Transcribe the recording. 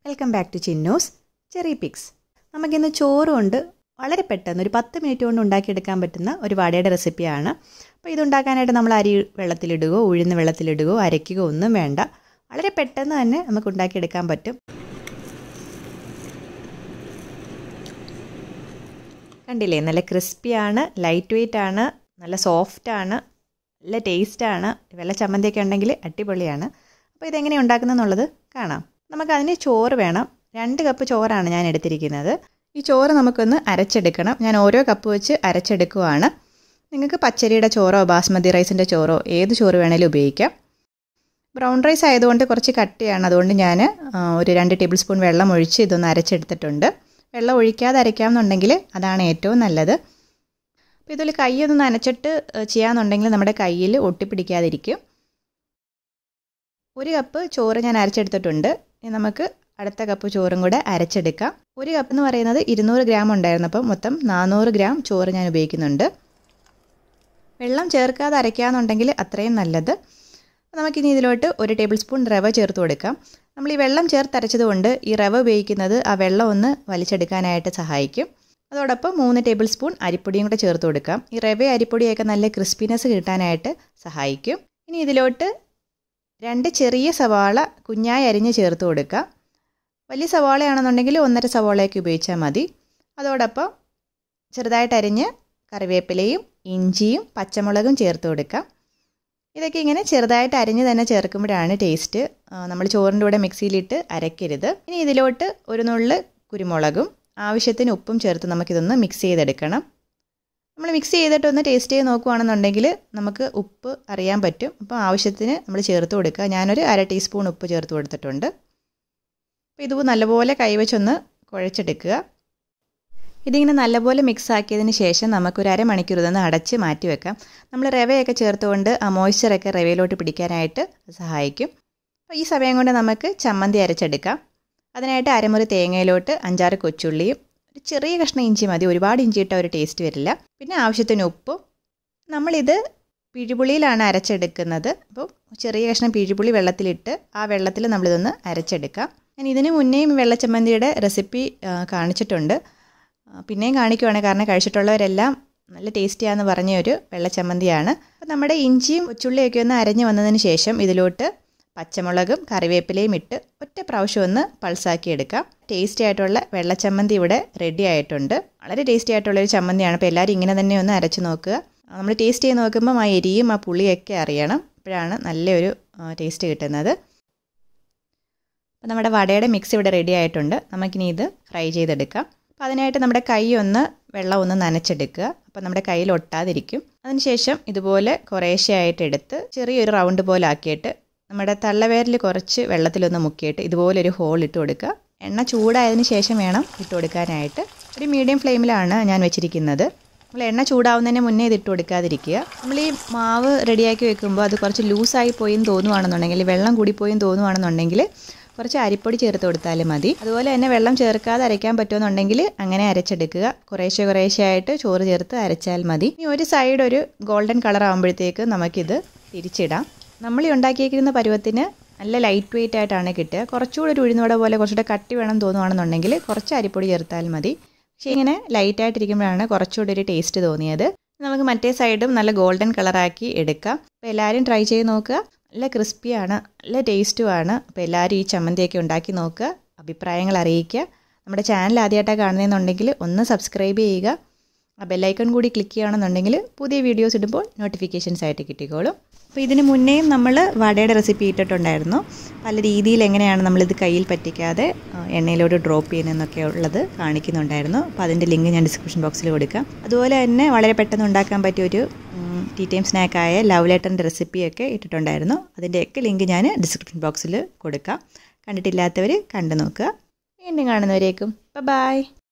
welcome back to ചിന്നൂസ് cherry picks നമുക്കിന്ന് ചോറ് കൊണ്ട് വളരെ പെട്ടെന്ന് ഒരു പത്ത് മിനിറ്റ് കൊണ്ട് ഉണ്ടാക്കിയെടുക്കാൻ പറ്റുന്ന ഒരു വടയുടെ റെസിപ്പിയാണ് അപ്പോൾ ഇതുണ്ടാക്കാനായിട്ട് നമ്മൾ അരി വെള്ളത്തിലിടുകയോ ഉഴുന്ന് വെള്ളത്തിലിടുകയോ അരയ്ക്കുകയോ ഒന്നും വേണ്ട വളരെ പെട്ടെന്ന് തന്നെ നമുക്ക് ഉണ്ടാക്കിയെടുക്കാൻ പറ്റും കണ്ടില്ലേ നല്ല ക്രിസ്പിയാണ് ലൈറ്റ് വെയ്റ്റ് ആണ് നല്ല സോഫ്റ്റ് ആണ് നല്ല ടേസ്റ്റാണ് വെള്ള ചമ്മന്തിയൊക്കെ ഉണ്ടെങ്കിൽ അടിപൊളിയാണ് അപ്പോൾ ഇതെങ്ങനെ ഉണ്ടാക്കുന്നതെന്നുള്ളത് കാണാം നമുക്കതിന് ചോറ് വേണം രണ്ട് കപ്പ് ചോറാണ് ഞാൻ എടുത്തിരിക്കുന്നത് ഈ ചോറ് നമുക്കൊന്ന് അരച്ചെടുക്കണം ഞാൻ ഓരോ കപ്പ് വെച്ച് അരച്ചെടുക്കുവാണ് നിങ്ങൾക്ക് പച്ചരിയുടെ ചോറോ ബാസ്മതി റൈസിൻ്റെ ചോറോ ഏത് ചോറ് വേണേലും ഉപയോഗിക്കാം ബ്രൗൺ റൈസ് ആയതുകൊണ്ട് കുറച്ച് കട്ടിയാണ് അതുകൊണ്ട് ഞാൻ ഒരു രണ്ട് ടേബിൾ സ്പൂൺ വെള്ളം ഒഴിച്ച് ഇതൊന്ന് അരച്ചെടുത്തിട്ടുണ്ട് വെള്ളം ഒഴിക്കാതെ അരയ്ക്കാമെന്നുണ്ടെങ്കിൽ അതാണ് ഏറ്റവും നല്ലത് അപ്പോൾ ഇതിൽ കൈയൊന്ന് നനച്ചിട്ട് ചെയ്യാമെന്നുണ്ടെങ്കിൽ നമ്മുടെ കയ്യിൽ ഒട്ടിപ്പിടിക്കാതിരിക്കും ഒരു കപ്പ് ചോറ് ഞാൻ അരച്ചെടുത്തിട്ടുണ്ട് ഇനി നമുക്ക് അടുത്ത കപ്പ് ചോറും കൂടെ അരച്ചെടുക്കാം ഒരു കപ്പ് എന്ന് പറയുന്നത് ഇരുന്നൂറ് ഗ്രാം ഉണ്ടായിരുന്നു അപ്പം മൊത്തം നാനൂറ് ഗ്രാം ചോറ് ഞാൻ ഉപയോഗിക്കുന്നുണ്ട് വെള്ളം ചേർക്കാതെ അരയ്ക്കാമെന്നുണ്ടെങ്കിൽ അത്രയും നല്ലത് നമുക്കിനി ഇതിലോട്ട് ഒരു ടേബിൾ സ്പൂൺ റവ ചേർത്ത് കൊടുക്കാം നമ്മൾ ഈ വെള്ളം ചേർത്ത് അരച്ചതുകൊണ്ട് ഈ റവ ഉപയോഗിക്കുന്നത് ആ വെള്ളം ഒന്ന് വലിച്ചെടുക്കാനായിട്ട് സഹായിക്കും അതോടൊപ്പം മൂന്ന് ടേബിൾ സ്പൂൺ അരിപ്പൊടിയും കൂടെ ചേർത്ത് കൊടുക്കാം ഈ റവ അരിപ്പൊടിയൊക്കെ നല്ല ക്രിസ്പിനെസ് കിട്ടാനായിട്ട് സഹായിക്കും ഇനി ഇതിലോട്ട് രണ്ട് ചെറിയ സവാള കുഞ്ഞായി അരിഞ്ഞ് ചേർത്ത് കൊടുക്കാം വലിയ സവാളയാണെന്നുണ്ടെങ്കിൽ ഒന്നര സവാളയൊക്കെ ഉപയോഗിച്ചാൽ മതി അതോടൊപ്പം ചെറുതായിട്ട് അരിഞ്ഞ് കറിവേപ്പിലയും ഇഞ്ചിയും പച്ചമുളകും ചേർത്ത് കൊടുക്കാം ഇതൊക്കെ ഇങ്ങനെ ചെറുതായിട്ട് അരിഞ്ഞ് തന്നെ ചേർക്കുമ്പോഴാണ് ടേസ്റ്റ് നമ്മൾ ചോറിൻ്റെ കൂടെ മിക്സിയിലിട്ട് അരയ്ക്കരുത് ഇനി ഇതിലോട്ട് ഒരു നുള്ള് കുരുമുളകും ആവശ്യത്തിന് ഉപ്പും ചേർത്ത് നമുക്കിതൊന്ന് മിക്സ് ചെയ്തെടുക്കണം നമ്മൾ മിക്സ് ചെയ്തിട്ടൊന്ന് ടേസ്റ്റ് ചെയ്ത് നോക്കുകയാണെന്നുണ്ടെങ്കിൽ നമുക്ക് ഉപ്പ് അറിയാൻ പറ്റും അപ്പോൾ ആവശ്യത്തിന് നമ്മൾ ചേർത്ത് കൊടുക്കുക ഞാനൊരു അര ടീസ്പൂൺ ഉപ്പ് ചേർത്ത് കൊടുത്തിട്ടുണ്ട് അപ്പോൾ ഇത് നല്ലപോലെ കൈവച്ചൊന്ന് കുഴച്ചെടുക്കുക ഇതിങ്ങനെ നല്ലപോലെ മിക്സ് ആക്കിയതിന് ശേഷം നമുക്കൊരു അരമണിക്കൂർ ഇതൊന്ന് അടച്ച് മാറ്റി വെക്കാം നമ്മൾ റവയൊക്കെ ചേർത്തുകൊണ്ട് ആ മോയ്സ്ചറൊക്കെ റവയിലോട്ട് പിടിക്കാനായിട്ട് സഹായിക്കും അപ്പോൾ ഈ സമയം കൊണ്ട് നമുക്ക് ചമ്മന്തി അരച്ചെടുക്കാം അതിനായിട്ട് അരമുറി തേങ്ങയിലോട്ട് അഞ്ചാറ് കൊച്ചുള്ളിയും ഒരു ചെറിയ കഷ്ണം ഇഞ്ചി മതി ഒരുപാട് ഇഞ്ചി ഇട്ടാൽ ഒരു ടേസ്റ്റ് വരില്ല പിന്നെ ആവശ്യത്തിന് ഉപ്പും നമ്മളിത് പിഴിപുളിയിലാണ് അരച്ചെടുക്കുന്നത് അപ്പോൾ ചെറിയ കഷ്ണം പിഴിപുളി വെള്ളത്തിലിട്ട് ആ വെള്ളത്തിൽ നമ്മളിതൊന്ന് അരച്ചെടുക്കാം ഞാൻ ഇതിന് മുന്നേയും വെള്ളച്ചമ്മന്തിയുടെ റെസിപ്പി കാണിച്ചിട്ടുണ്ട് പിന്നെയും കാണിക്കുവാണ് കാരണം കഴിച്ചിട്ടുള്ളവരെല്ലാം നല്ല ടേസ്റ്റിയാന്ന് പറഞ്ഞ ഒരു വെള്ളച്ചമ്മന്തിയാണ് അപ്പോൾ നമ്മുടെ ഇഞ്ചിയും കൊച്ചുള്ളിയൊക്കെ ഒന്ന് അരഞ്ഞ് വന്നതിന് ശേഷം ഇതിലോട്ട് പച്ചമുളകും കറിവേപ്പിലയും ഇട്ട് ഒറ്റ പ്രാവശ്യം ഒന്ന് പൾസാക്കി എടുക്കാം ടേസ്റ്റി ആയിട്ടുള്ള വെള്ളച്ചമ്മന്തി ഇവിടെ റെഡി ആയിട്ടുണ്ട് വളരെ ടേസ്റ്റി ആയിട്ടുള്ളൊരു ചമ്മന്തിയാണ് അപ്പോൾ എല്ലാവരും ഇങ്ങനെ തന്നെ ഒന്ന് അരച്ച് നോക്കുക നമ്മൾ ടേസ്റ്റ് ചെയ്ത് നോക്കുമ്പോൾ ആ എരിയും ആ പുളിയൊക്കെ അറിയണം അപ്പോഴാണ് നല്ലൊരു ടേസ്റ്റ് കിട്ടുന്നത് അപ്പോൾ നമ്മുടെ വടയുടെ മിക്സ് ഇവിടെ റെഡി ആയിട്ടുണ്ട് നമുക്കിനി ഇത് ഫ്രൈ ചെയ്തെടുക്കാം അപ്പോൾ അതിനായിട്ട് നമ്മുടെ കൈ ഒന്ന് വെള്ളം ഒന്ന് നനച്ചെടുക്കുക അപ്പോൾ നമ്മുടെ കയ്യിൽ ഒട്ടാതിരിക്കും അതിനുശേഷം ഇതുപോലെ കുറേശ്ശെയായിട്ട് എടുത്ത് ചെറിയൊരു റൗണ്ട് പോലെ ആക്കിയിട്ട് നമ്മുടെ തള്ളവേരിൽ കുറച്ച് വെള്ളത്തിലൊന്ന് മുക്കിയിട്ട് ഇതുപോലൊരു ഹോൾ ഇട്ട് കൊടുക്കുക എണ്ണ ചൂടായതിന് ശേഷം വേണം ഇട്ട് കൊടുക്കാനായിട്ട് ഒരു മീഡിയം ഫ്ലെയിമിലാണ് ഞാൻ വെച്ചിരിക്കുന്നത് നമ്മൾ എണ്ണ ചൂടാവുന്നതിന് മുന്നേ ഇത് ഇട്ട് കൊടുക്കാതിരിക്കുക നമ്മൾ ഈ മാവ് റെഡിയാക്കി വെക്കുമ്പോൾ അത് കുറച്ച് ലൂസായി പോയി എന്ന് തോന്നുവാണെന്നുണ്ടെങ്കിൽ വെള്ളം കൂടിപ്പോയി എന്ന് തോന്നുവാണെന്നുണ്ടെങ്കിൽ കുറച്ച് അരിപ്പൊടി ചേർത്ത് കൊടുത്താലും മതി അതുപോലെ തന്നെ വെള്ളം ചേർക്കാതെ അരയ്ക്കാൻ പറ്റുമെന്നുണ്ടെങ്കിൽ അങ്ങനെ അരച്ചെടുക്കുക കുറേശ്ശെ കുറേശ്ശെ ആയിട്ട് ചോറ് ചേർത്ത് അരച്ചാൽ മതി ഇനി ഒരു സൈഡ് ഒരു ഗോൾഡൻ കളർ ആകുമ്പോഴത്തേക്ക് നമുക്കിത് തിരിച്ചിടാം നമ്മൾ ഈ ഉണ്ടാക്കിയിരിക്കുന്ന പരുവത്തിന് നല്ല ലൈറ്റ് വെയിറ്റ് ആയിട്ടാണ് കിട്ടുക കുറച്ചുകൂടി ഒരു ഉഴുന്നോട പോലെ കുറച്ചുകൂടെ കട്ടി വേണം തോന്നുവാണെന്നുണ്ടെങ്കിൽ കുറച്ച് അരിപ്പൊടി ചേർത്താൽ മതി പക്ഷേ ഇങ്ങനെ ലൈറ്റ് ആയിട്ടിരിക്കുമ്പോഴാണ് കുറച്ചുകൂടി ഒരു ടേസ്റ്റ് തോന്നിയത് നമുക്ക് മറ്റേ സൈഡും നല്ല ഗോൾഡൻ കളറാക്കി എടുക്കാം അപ്പോൾ എല്ലാവരും ട്രൈ ചെയ്ത് നോക്കുക നല്ല ക്രിസ്പിയാണ് നല്ല ടേസ്റ്റുമാണ് അപ്പോൾ എല്ലാവരും ഈ ചമ്മന്തിയൊക്കെ ഉണ്ടാക്കി നോക്കുക അഭിപ്രായങ്ങൾ അറിയിക്കുക നമ്മുടെ ചാനൽ ആദ്യമായിട്ടാണ് കാണുന്നതെന്നുണ്ടെങ്കിൽ ഒന്ന് സബ്സ്ക്രൈബ് ചെയ്യുക ആ ബെല്ലൈക്കൺ കൂടി ക്ലിക്ക് ചെയ്യുകയാണെന്നുണ്ടെങ്കിൽ പുതിയ വീഡിയോസ് ഇടുമ്പോൾ നോട്ടിഫിക്കേഷൻസ് ആയിട്ട് കിട്ടിക്കോളും അപ്പോൾ ഇതിന് മുന്നേയും നമ്മൾ വടയുടെ റെസിപ്പി ഇട്ടിട്ടുണ്ടായിരുന്നു പല രീതിയിൽ എങ്ങനെയാണ് നമ്മളിത് കയ്യിൽ പറ്റിക്കാതെ എണ്ണയിലോട്ട് ഡ്രോപ്പ് ചെയ്യുന്നതെന്നൊക്കെ ഉള്ളത് കാണിക്കുന്നുണ്ടായിരുന്നു അപ്പോൾ അതിൻ്റെ ലിങ്ക് ഞാൻ ഡിസ്ക്രിപ്ഷൻ ബോക്സിൽ കൊടുക്കാം അതുപോലെ തന്നെ വളരെ പെട്ടെന്ന് ഉണ്ടാക്കാൻ പറ്റിയ ഒരു ടീ ടൈം സ്നാക്കായ ലവ് ലെറ്ററിൻ്റെ റെസിപ്പിയൊക്കെ ഇട്ടിട്ടുണ്ടായിരുന്നു അതിൻ്റെയൊക്കെ ലിങ്ക് ഞാൻ ഡിസ്ക്രിപ്ഷൻ ബോക്സിൽ കൊടുക്കാം കണ്ടിട്ടില്ലാത്തവർ കണ്ടു നോക്കുക വീണ്ടും കാണുന്നവരേക്കും ബൈ